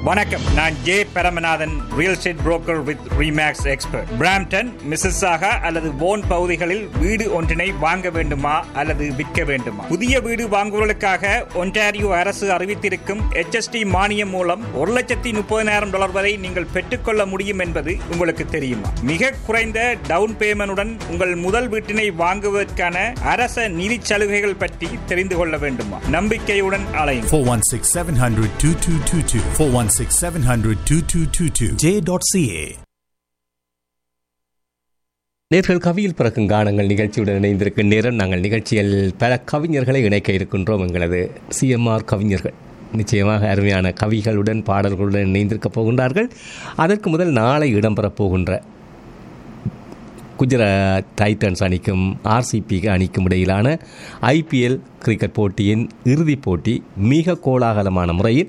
வணக்கம் நான் J Paramanathan real estate broker with Remax expert Brampton Mississauga அல்லது போன் பகுதிகளில் வீடு ஒன்றினை வாங்க வேண்டுமா அல்லது விற்க வேண்டுமா புதிய வீடு வாங்குவதற்காக ஒன்டாரியோ அரசு அறிவித்திருக்கும் HST மானியம் மூலம் ஒரு லட்சத்தி முப்பதினாயிரம் டாலர் வரை நீங்கள் பெற்றுக்கொள்ள முடியும் என்பது உங்களுக்கு தெரியுமா மிக குறைந்த டவுன் பேமெண்டுடன் உங்கள் முதல் வீட்டினை வாங்குவதற்கான அரச நிதி சலுகைகள் பற்றி தெரிந்து கொள்ள வேண்டுமா நம்பிக்கையுடன் அலையும் 416 700 2222. 416 700 2222. J.ca. நேர்கள் கவியில் பிறக்கும் கானங்கள் நிகழ்ச்சியுடன் இணைந்திருக்கும் நேரம் நாங்கள் நிகழ்ச்சியில் பல கவிஞர்களை இணைக்க இருக்கின்றோம் எங்களது சிஎம்ஆர் கவிஞர்கள் நிச்சயமாக அருமையான கவிகளுடன் பாடல்களுடன் இணைந்திருக்கப் போகின்றார்கள் அதற்கு முதல் நாளை இடம்பெறப் போகின்ற குஜராத் டைட்டன்ஸ் அணிக்கும் ஆர்சிபி அணிக்கும் இடையிலான ஐபிஎல் கிரிக்கெட் போட்டியின் இறுதிப் போட்டி மிக கோலாகலமான முறையில்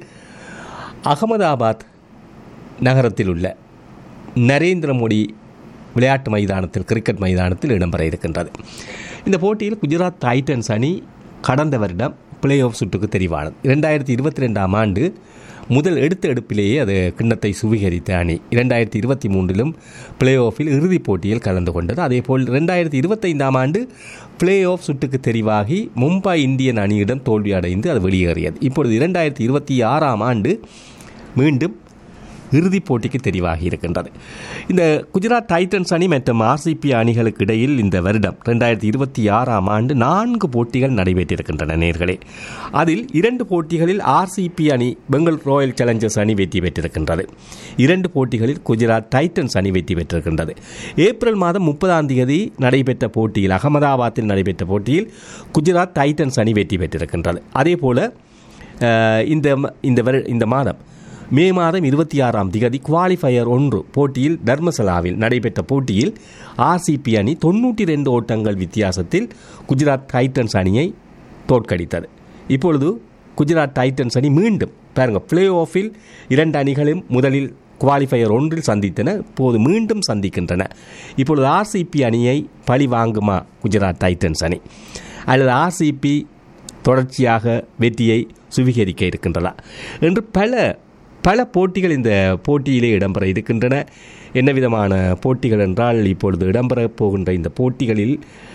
அகமதாபாத் நகரத்தில் உள்ள நரேந்திர மோடி விளையாட்டு மைதானத்தில் கிரிக்கெட் மைதானத்தில் இடம்பெற இருக்கின்றது இந்த போட்டியில் குஜராத் டைட்டன்ஸ் அணி கடந்த வருடம் பிளே ஆஃப் சுற்றுக்கு தெரிவானது இரண்டாயிரத்தி இருபத்தி ரெண்டாம் ஆண்டு முதல் எடுத்த எடுப்பிலேயே அது கிண்ணத்தை சுவீகரித்த அணி இரண்டாயிரத்தி இருபத்தி மூன்றிலும் பிளே ஆஃபில் இறுதிப் போட்டியில் கலந்து கொண்டது அதேபோல் ரெண்டாயிரத்தி இருபத்தைந்தாம் ஆண்டு பிளே ஆஃப் சுட்டுக்கு தெரிவாகி மும்பை இந்தியன் அணியிடம் தோல்வி அடைந்து அது வெளியேறியது இப்பொழுது இரண்டாயிரத்தி இருபத்தி ஆறாம் ஆண்டு மீண்டும் இறுதிப் போட்டிக்கு தெரிவாகி இருக்கின்றது இந்த குஜராத் டைட்டன்ஸ் அணி மற்றும் ஆர்சிபி அணிகளுக்கு இடையில் இந்த வருடம் ரெண்டாயிரத்தி இருபத்தி ஆறாம் ஆண்டு நான்கு போட்டிகள் நடைபெற்றிருக்கின்றன நேர்களே அதில் இரண்டு போட்டிகளில் ஆர்சிபி அணி பெங்கால் ராயல் சேலஞ்சர்ஸ் அணி வெற்றி பெற்றிருக்கின்றது இரண்டு போட்டிகளில் குஜராத் டைட்டன்ஸ் அணி வெற்றி பெற்றிருக்கின்றது ஏப்ரல் மாதம் முப்பதாம் தேதி நடைபெற்ற போட்டியில் அகமதாபாத்தில் நடைபெற்ற போட்டியில் குஜராத் டைட்டன்ஸ் அணி வெற்றி பெற்றிருக்கின்றது அதே போல அஹ், இந்த ம- இந்த வரு- இந்த மாதம் மே மாதம் இருபத்தி ஆறாம் திகதி குவாலிஃபயர் ஒன்று போட்டியில் தர்மசலாவில் நடைபெற்ற போட்டியில் ஆர்சிபி அணி தொண்ணூற்றி ரெண்டு ஓட்டங்கள் வித்தியாசத்தில் குஜராத் டைட்டன்ஸ் அணியை தோற்கடித்தது இப்பொழுது குஜராத் டைட்டன்ஸ் அணி மீண்டும் பாருங்க பிளே ஆஃபில் இரண்டு அணிகளும் முதலில் குவாலிஃபயர் ஒன்றில் சந்தித்தன இப்போது மீண்டும் சந்திக்கின்றன இப்பொழுது ஆர்சிபி அணியை பழி வாங்குமா குஜராத் டைட்டன்ஸ் அணி அல்லது ஆர்சிபி தொடர்ச்சியாக வெற்றியை சுவீகரிக்க இருக்கின்றதா என்று பல பல போட்டிகள் இந்த போட்டியிலே இடம்பெற இருக்கின்றன என்ன விதமான போட்டிகள் என்றால் இப்பொழுது இடம்பெறப் போகின்ற இந்த போட்டிகளில்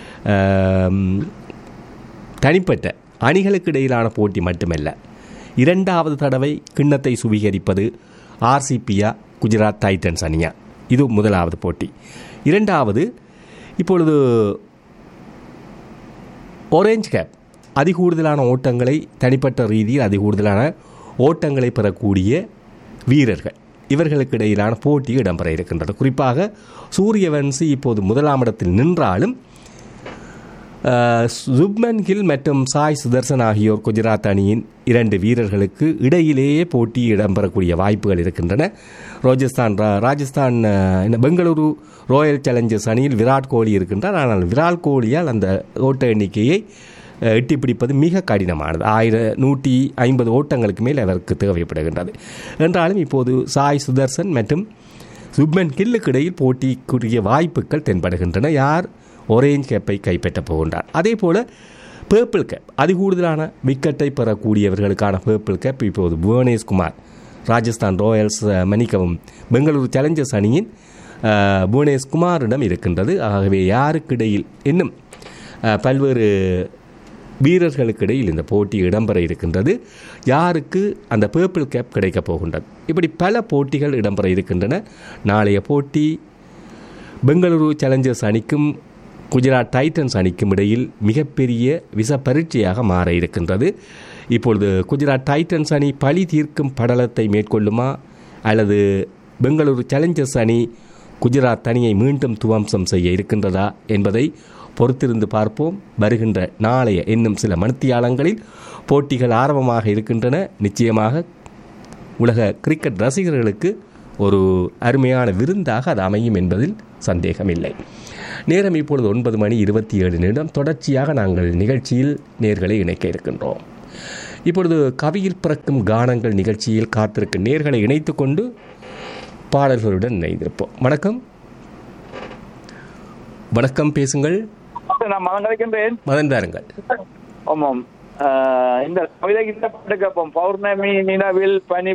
ஆம், தனிப்பட்ட அணிகளுக்கு இடையிலான போட்டி மட்டுமல்ல இரண்டாவது தடவை கிண்ணத்தை சுவீகரிப்பது ஆர்சிபியா குஜராத் டைட்டன்ஸ் அணியா இது முதலாவது போட்டி இரண்டாவது இப்பொழுது orange கேப் அதிகூடுதலான ஓட்டங்களை தனிப்பட்ட ரீதியில் அதிகூடுதலான ஓட்டங்களை பெறக்கூடிய வீரர்கள் இவர்களுக்கு இடையிலான போட்டி இடம்பெற இருக்கின்றது குறிப்பாக சூரியவன்சி இப்போது முதலாம் இடத்தில் நின்றாலும் அஹ், சுப்மன் கில் மற்றும் சாய் சுதர்சன் ஆகியோர் குஜராத் அணியின் இரண்டு வீரர்களுக்கு இடையிலேயே போட்டி இடம்பெறக்கூடிய வாய்ப்புகள் இருக்கின்றன ராஜஸ்தான் ரா- ராஜஸ்தான் அஹ், என்ன, பெங்களூரு ராயல் சேலஞ்சர்ஸ் அணியில் விராட் கோலி இருக்கின்றார் ஆனால் விராட் கோலியால் அந்த ஓட்ட எண்ணிக்கையை அஹ், எட்டி பிடிப்பது மிக கடினமானது ஆயிர நூற்றி ஐம்பது ஓட்டங்களுக்கு மேல் அவருக்கு தேவைப்படுகின்றது என்றாலும் இப்போது சாய் சுதர்சன் மற்றும் சுப்மன் கில்லுக்கு இடையில் போட்டிக்குரிய வாய்ப்புகள் தென்படுகின்றன யார் ஒரேஞ்ச் கேப்பை கைப்பற்றப் போகின்றார் அதே போல பேர்பிள் கேப் அதிகூடுதலான விக்கெட்டை பெறக்கூடியவர்களுக்கான பேர்பிள் கேப் இப்போது புவனேஷ்குமார் ராஜஸ்தான் ராயல்ஸ் அஹ், மன்னிக்கவும் பெங்களூரு சேலஞ்சர்ஸ் அணியின் அஹ், புவனேஷ்குமாரிடம் இருக்கின்றது ஆகவே யாருக்கு இடையில் இன்னும் அஹ், பல்வேறு வீரர்களுக்கு இடையில் இந்த போட்டி இடம்பெற இருக்கின்றது யாருக்கு அந்த பேர்பிள் கேப் கிடைக்கப் போகின்றது இப்படி பல போட்டிகள் இடம்பெற இருக்கின்றன நாளைய போட்டி பெங்களூரு சேலஞ்சர்ஸ் அணிக்கும் குஜராத் டைட்டன்ஸ் அணிக்கும் இடையில் மிகப்பெரிய விச பரீட்சையாக மாற இருக்கின்றது இப்பொழுது குஜராத் டைட்டன்ஸ் அணி பழி தீர்க்கும் படலத்தை மேற்கொள்ளுமா அல்லது பெங்களூரு சேலஞ்சர்ஸ் அணி குஜராத் அணியை மீண்டும் துவம்சம் செய்ய இருக்கின்றதா என்பதை பொறுத்திருந்து பார்ப்போம் வருகின்ற நாளைய இன்னும் சில மணித்தியாலங்களில் போட்டிகள் ஆரம்பமாக இருக்கின்றன நிச்சயமாக உலக கிரிக்கெட் ரசிகர்களுக்கு ஒரு அருமையான விருந்தாக அது அமையும் என்பதில் சந்தேகமில்லை நேரம் இப்பொழுது ஒன்பது மணி இருபத்தி ஏழு நிமிடம் தொடர்ச்சியாக நாங்கள் நிகழ்ச்சியில் நேர்களை இணைக்க இருக்கின்றோம் இப்பொழுது கவியில் பிறக்கும் கானங்கள் நிகழ்ச்சியில் காத்திருக்கும் நேர்களை இணைத்து கொண்டு பாடல்களுடன் இணைந்திருப்போம் வணக்கம் வணக்கம் பேசுங்கள் நான் மதம் கலைக்கின்றேன் மதன் தாருங்கள் ஆமாம் ஆஹ் இந்த கவிதைக்கு இந்த பாட்டு கேட்போம் பௌர்ணமி நிலவில் பனி